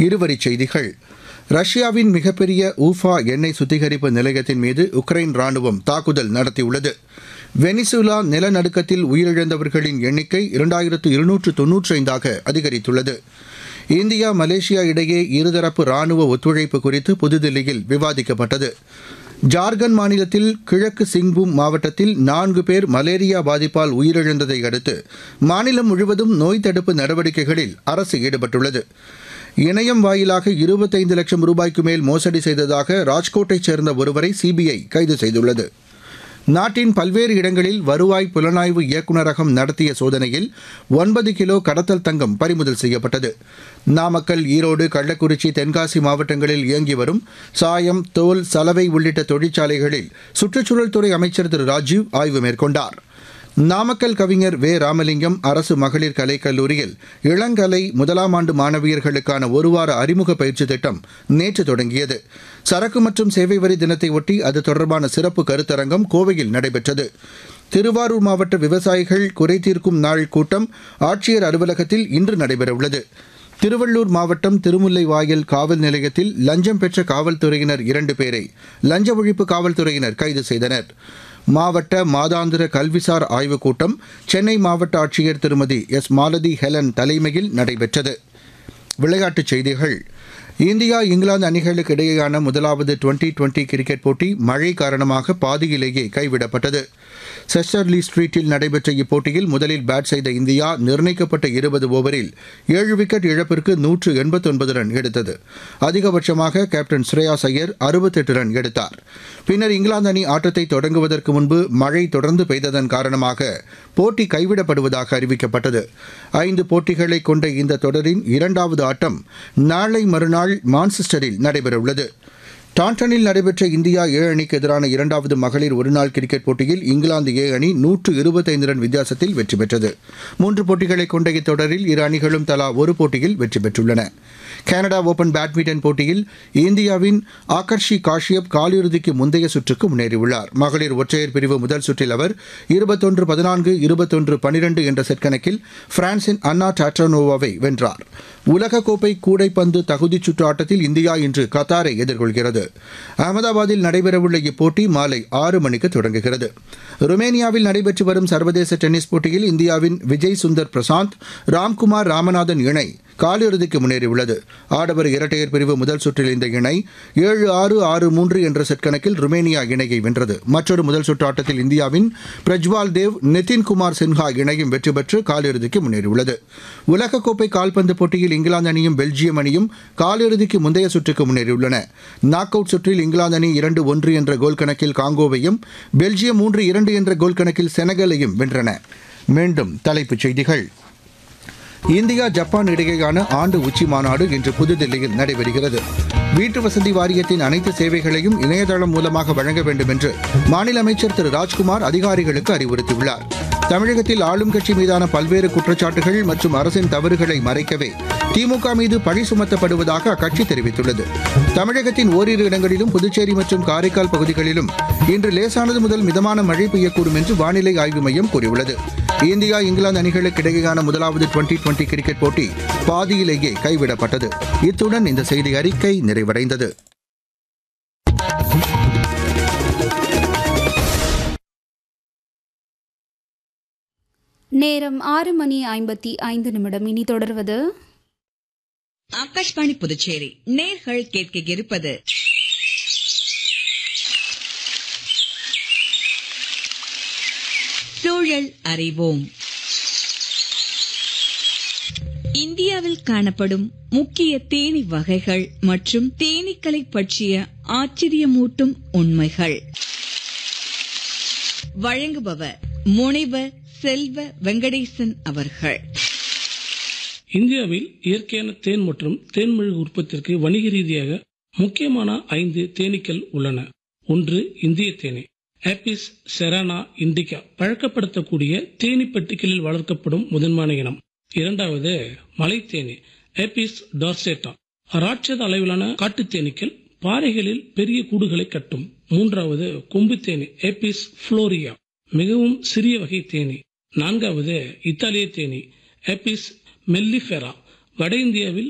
இருவரிச் செய்திகள் ரஷ்யாவின் மிகப்பெரிய ஊஃபா எண்ணெய் சுத்திகரிப்பு நிலையத்தின் மீது உக்ரைன் ராணுவம் தாக்குதல் நடத்தியுள்ளது வெனிசுலா நிலநடுக்கத்தில் உயிரிழந்தவர்களின் எண்ணிக்கை இரண்டாயிரத்து இருநூற்று தொன்னூற்றி ஐந்தாக அதிகரித்துள்ளது இந்தியா மலேசியா இடையே இருதரப்பு ராணுவ ஒத்துழைப்பு குறித்து புதுதில்லியில் விவாதிக்கப்பட்டது ஜார்க்கண்ட் மாநிலத்தில் கிழக்கு சிங்பூம் மாவட்டத்தில் நான்கு பேர் மலேரியா பாதிப்பால் உயிரிழந்ததை அடுத்து மாநிலம் முழுவதும் நோய் தடுப்பு நடவடிக்கைகளில் அரசு ஈடுபட்டுள்ளது இணையம் வாயிலாக இருபத்தைந்து லட்சம் ரூபாய்க்கு மேல் மோசடி செய்ததாக ராஜ்கோட்டைச் சேர்ந்த ஒருவரை சிபிஐ கைது செய்துள்ளது நாட்டின் பல்வேறு இடங்களில் வருவாய் புலனாய்வு இயக்குநரகம் நடத்திய சோதனையில் ஒன்பது கிலோ கடத்தல் தங்கம் பறிமுதல் செய்யப்பட்டது நாமக்கல் ஈரோடு கள்ளக்குறிச்சி தென்காசி மாவட்டங்களில் இயங்கி வரும் சாயம் தோல் சலவை உள்ளிட்ட தொழிற்சாலைகளில் சுற்றுச்சூழல் துறை அமைச்சர் திரு ராஜீவ் ஆய்வு மேற்கொண்டார் நாமக்கல் கவிஞர் வே ராமலிங்கம் அரசு மகளிர் கலைக் கல்லூரியில் இளங்கலை முதலாம் ஆண்டு மாணவியர்களுக்கான ஒருவார அறிமுக பயிற்சி திட்டம் நேற்று தொடங்கியது சரக்கு மற்றும் சேவை வரி தினத்தை ஒட்டி அது தொடர்பான சிறப்பு கருத்தரங்கம் கோவையில் நடைபெற்றது திருவாரூர் மாவட்ட விவசாயிகள் குறை தீர்க்கும் நாள் கூட்டம் ஆட்சியர் அலுவலகத்தில் இன்று நடைபெறவுள்ளது திருவள்ளூர் மாவட்டம் திருமுல்லைவாயல் காவல் நிலையத்தில் லஞ்சம் பெற்ற காவல்துறையினர் இரண்டு பேரை லஞ்ச ஒழிப்பு காவல்துறையினர் கைது செய்தனர் மாவட்ட மாதாந்திர கல்விசார் ஆய்வுக் கூட்டம் சென்னை மாவட்ட ஆட்சியர் திருமதி எஸ் மாலதி ஹெலன் தலைமையில் நடைபெற்றது விளையாட்டுச் செய்திகள் இந்தியா இங்கிலாந்து அணிகளுக்கு இடையேயான முதலாவது டுவெண்டி டுவெண்டி கிரிக்கெட் போட்டி மழை காரணமாக பாதியிலேயே கைவிடப்பட்டது செஸ்டர்லி ஸ்ட்ரீட்டில் நடைபெற்ற இப்போட்டியில் முதலில் பேட் செய்த இந்தியா நிர்ணயிக்கப்பட்ட இருபது ஓவரில் ஏழு விக்கெட் இழப்பிற்கு நூற்று எண்பத்தொன்பது ரன் எடுத்தது அதிகபட்சமாக கேப்டன் ஸ்ரேயாஸ் ஐயர் அறுபத்தெட்டு ரன் எடுத்தார் பின்னர் இங்கிலாந்து அணி ஆட்டத்தை தொடங்குவதற்கு முன்பு மழை தொடர்ந்து பெய்ததன் காரணமாக போட்டி கைவிடப்படுவதாக அறிவிக்கப்பட்டது ஐந்து போட்டிகளை கொண்ட இந்த தொடரின் இரண்டாவது ஆட்டம் நாளை மறுநாள் மான்செஸ்டரில் நடைபெறவுள்ளது டாண்டனில் நடைபெற்ற இந்தியா ஏ அணிக்கு எதிரான இரண்டாவது மகளிர் ஒருநாள் கிரிக்கெட் போட்டியில் இங்கிலாந்து ஏ அணி நூற்று இருபத்தைந்து ரன் வித்தியாசத்தில் வெற்றி பெற்றது மூன்று போட்டிகளை கொண்ட இத்தொடரில் இரு அணிகளும் தலா ஒரு போட்டியில் வெற்றி பெற்றுள்ளன கனடா ஓபன் பேட்மிண்டன் போட்டியில் இந்தியாவின் ஆகர்ஷி காஷ்யப் காலிறுதிக்கு முந்தைய சுற்றுக்கு முன்னேறியுள்ளார் மகளிர் ஒற்றையர் பிரிவு முதல் சுற்றில் அவர் இருபத்தொன்று பதினான்கு இருபத்தொன்று பனிரெண்டு என்ற செட் கணக்கில் பிரான்சின் அன்னா டாட்ரானோவாவை வென்றார் உலகக்கோப்பை கூடைப்பந்து தகுதிச் சுற்று ஆட்டத்தில் இந்தியா இன்று கத்தாரை எதிர்கொள்கிறது அகமதாபாத்தில் நடைபெறவுள்ள இப்போட்டி மாலை ஆறு மணிக்கு தொடங்குகிறது ருமேனியாவில் நடைபெற்று வரும் சர்வதேச டென்னிஸ் போட்டியில் இந்தியாவின் விஜய் சுந்தர் பிரசாந்த் ராம்குமார் ராமநாதன் இணை காலிறுதிக்கு முன்னேறியுள்ளது ஆடவர் இரட்டையர் பிரிவு முதல் சுற்றில் இந்த இணை ஏழு ஆறு ஆறு மூன்று என்ற செட் கணக்கில் ருமேனியா இணையை வென்றது மற்றொரு முதல் சுற்று ஆட்டத்தில் இந்தியாவின் பிரஜ்வால் தேவ் நிதின்குமார் சின்ஹா இணையும் வெற்றி பெற்று காலிறுதிக்கு முன்னேறியுள்ளது உலகக்கோப்பை கால்பந்து போட்டியில் இங்கிலாந்து அணியும் பெல்ஜியம் அணியும் காலிறுதிக்கு முந்தைய சுற்றுக்கு முன்னேறியுள்ளன நாக் அவுட் சுற்றில் இங்கிலாந்து அணி இரண்டு ஒன்று என்ற கோல் கணக்கில் காங்கோவையும் பெல்ஜியம் மூன்று இரண்டு என்ற கோல் கணக்கில் செனகலையும் வென்றன மீண்டும் தலைப்புச் செய்திகள் இந்தியா ஜப்பான் இடையேயான ஆண்டு உச்சி மாநாடு இன்று புதுதில்லியில் நடைபெறுகிறது வீட்டு வசதி வாரியத்தின் அனைத்து சேவைகளையும் இணையதளம் மூலமாக வழங்க வேண்டும் என்று மாநில அமைச்சர் திரு ராஜ்குமார் அதிகாரிகளுக்கு அறிவுறுத்தியுள்ளார் தமிழகத்தில் ஆளும் கட்சி மீதான பல்வேறு குற்றச்சாட்டுகள் மற்றும் அரசின் தவறுகளை மறைக்கவே திமுக மீது பழி சுமத்தப்படுவதாக அக்கட்சி தெரிவித்துள்ளது தமிழகத்தின் ஓரிரு இடங்களிலும் புதுச்சேரி மற்றும் காரைக்கால் பகுதிகளிலும் இன்று லேசானது முதல் மிதமான மழை பெய்யக்கூடும் என்று வானிலை ஆய்வு மையம் கூறியுள்ளது இந்தியா இங்கிலாந்து அணிகளுக்கு இடையேயான முதலாவது டுவெண்டி டுவெண்டி கிரிக்கெட் போட்டி பாதியிலேயே கைவிடப்பட்டது இத்துடன் இந்த செய்தி அறிக்கை நிறைவடைந்தது நேரம் ஆறு மணி ஐம்பத்தி ஐந்து நிமிடம் இனி தொடர்வது ஆகாஷ்வாணி புதுச்சேரி நேர்கள் கேட்க இருப்பது சூழல் அறிவோம் இந்தியாவில் காணப்படும் முக்கிய தேனி வகைகள் மற்றும் தேனீக்களை பற்றிய ஆச்சரியமூட்டும் உண்மைகள் வழங்குபவர் முனைவர் செல்வ வெங்கடேசன் அவர்கள் இந்தியாவில் இயற்கையான தேன் மற்றும் தேன்மெழுகு உற்பத்திற்கு வணிக ரீதியாக முக்கியமான ஐந்து தேனீக்கள் உள்ளன ஒன்று இந்திய தேனி ஆப்பிஸ் செரானா இண்டிகா பழக்கப்படுத்தக்கூடிய தேனி பெட்டிகளில் வளர்க்கப்படும் முதன்மையான இனம் இரண்டாவது மலைத்தேனி ஆப்பிஸ் டார்சேட்டா ராட்சத அளவிலான காட்டுத் தேனீக்கள் பாறைகளில் பெரிய கூடுகளை கட்டும் மூன்றாவது கொம்பு தேனி ஏபிஸ் புளோரியா மிகவும் சிறிய வகை தேனி நான்காவது இத்தாலிய தேனி ஏபிஸ் மெல்லிஃபெரா வட இந்தியாவில்